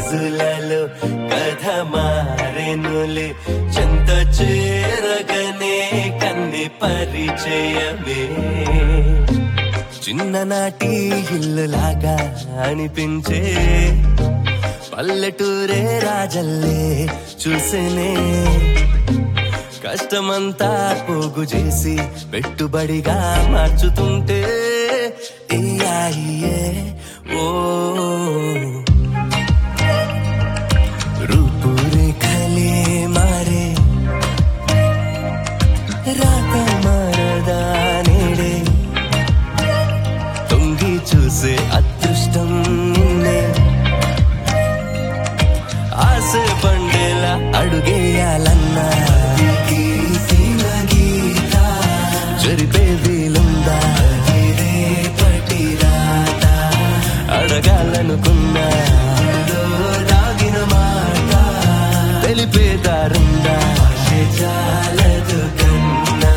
రోజులలో కథ మారెనులే చెంత చేరగనే కన్ని పరిచయమే చిన్ననాటి ఇల్లులాగా అనిపించే పల్లెటూరే రాజల్లే చూసేనే కష్టమంతా పోగు చేసి పెట్టుబడిగా మార్చుతుంటే ఏ ఆయియే ఓ రూపురేఖలే మారే రాత మారదా నేడే తొంగి చూసే అదృష్టం నిన్నే ఆశ పండేలా అడుగేయాలన్నా జరిపే వీలుందా అడగాలనుకున్నా దాగిన మాట తెలిపేదారుందా చాలదు కన్నా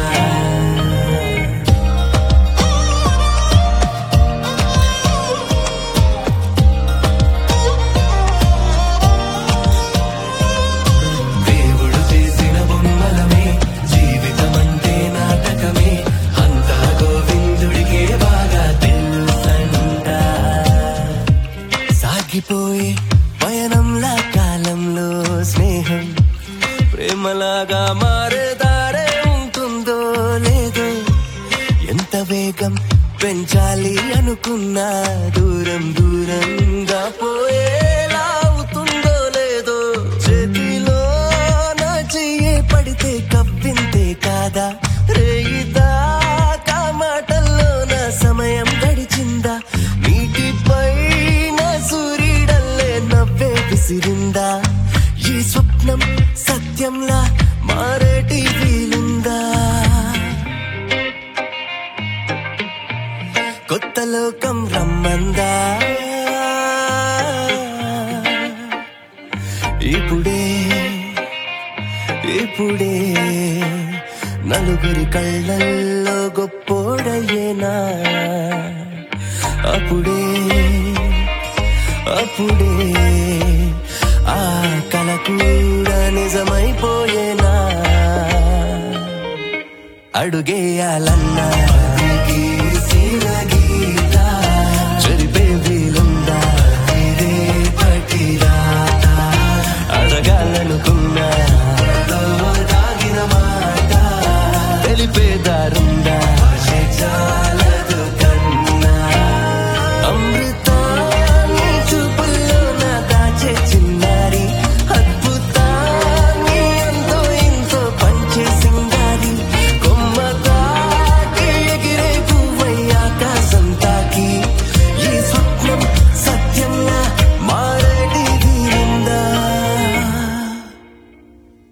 దేవుడు చేసిన బొమ్మలమే జీవితమంటే నాటకమే అంతా గోవిందుడికే బాగా తెలుసంట సాగిపోయే పయనంలా కాలంలో స్నేహం ప్రేమలాగా మారేదారే ఉంటుందో లేదో ఎంత వేగం పెంచాలి అనుకున్నా దూరం దూరంగా పోయేలా అవుతుందో లేదో చేతిలో నా చెయ్యే పడితే కవ్వింతే కాదా రేయిదా మాటల్లో నా సమయం గడిచిందా నీటిపై నా సూర్యుడల్లే నవ్వే విసిరిందా ఈ స్వప్నం సత్యంలా మారేటి వీలుందా కొత్త లోకం రమ్మందా ఇప్పుడే ఇప్పుడే నలుగురి కళ్ళల్లో గొప్పోడయ్యేనా అప్పుడే అప్పుడే ఆ కల కూడా నిజమైపోయేనా అడుగేయాలన్నా